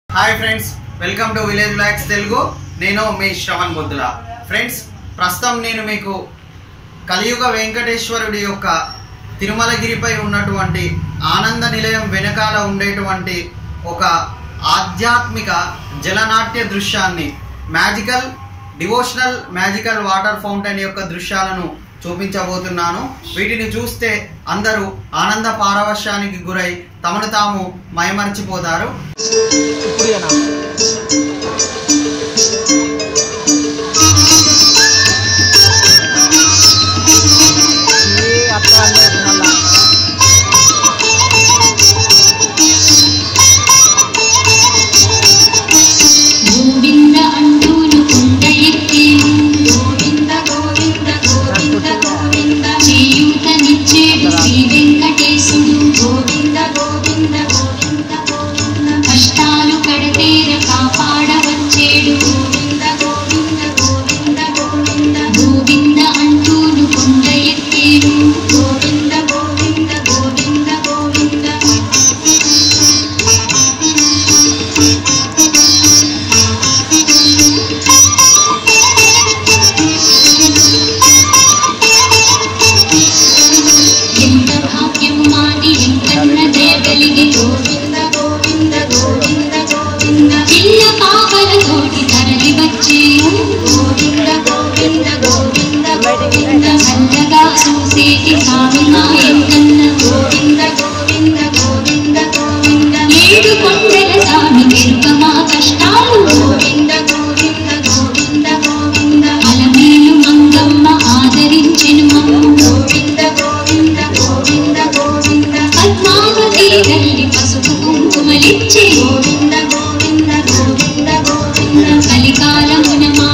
hi friends welcome to village vlogs Telugu నేను మీ Shravan Boddula friends ప్రస్తుతం నేను మీకు కలియుగ వెంకటేశ్వరుడి యొక్క తిరుమలగిరిపై ఉన్నటువంటి ఆనంద నిలయం వెనకాల ఉండేటువంటి ఒక ఆధ్యాత్మిక జలనాట్య దృశ్యాన్ని magical devotional magical water fountain యొక్క దృశ్యాలను చూపించబోతున్నాను వీటిని చూస్తే అందరూ ఆనంద పారవశ్యానికి గురై తమను తాము మైమర్చిపోతారు గోవింద అంటూను కొండ ఎక్కేను గోవింద గోవింద గోవింద గోవింద చేయూతనిచ్చేడు శ్రీ వెంకటేశుడు గోవింద గోవింద గోవింద గోవింద కష్టాలు కడతేర కాపాడవచ్చేడు గోవింద గోవింద గోవింద గోవింద గోవింద అంటూను కొండ ఎక్కేను గోవింద గోవింద గోవింద గోవింద ఎంత భాగ్యం మాది ఎంతన్న దయగలిగి గోవింద గోవింద గోవింద గోవింద చిన్న పాపల తోటి తరలి వచ్చే గోవింద గోవింద గోవింద గోవింద చల్లగా చూసేటి స్వామి మా ఎంతన్న గోవింద గోవింద గోవింద గోవింద ఏడు కొండల స్వామి ఎరుక మా కష్టాలు గోవింద గోవింద గోవింద గోవింద అలమేలు మంగమ్మ ఆదరించెను మమ్ము గోవింద గోవింద గోవింద గోవింద పద్మావతి తల్లి పసుపు కుంకుమలిచ్చే గోవింద గోవింద గోవింద గోవింద కలికాలమున మా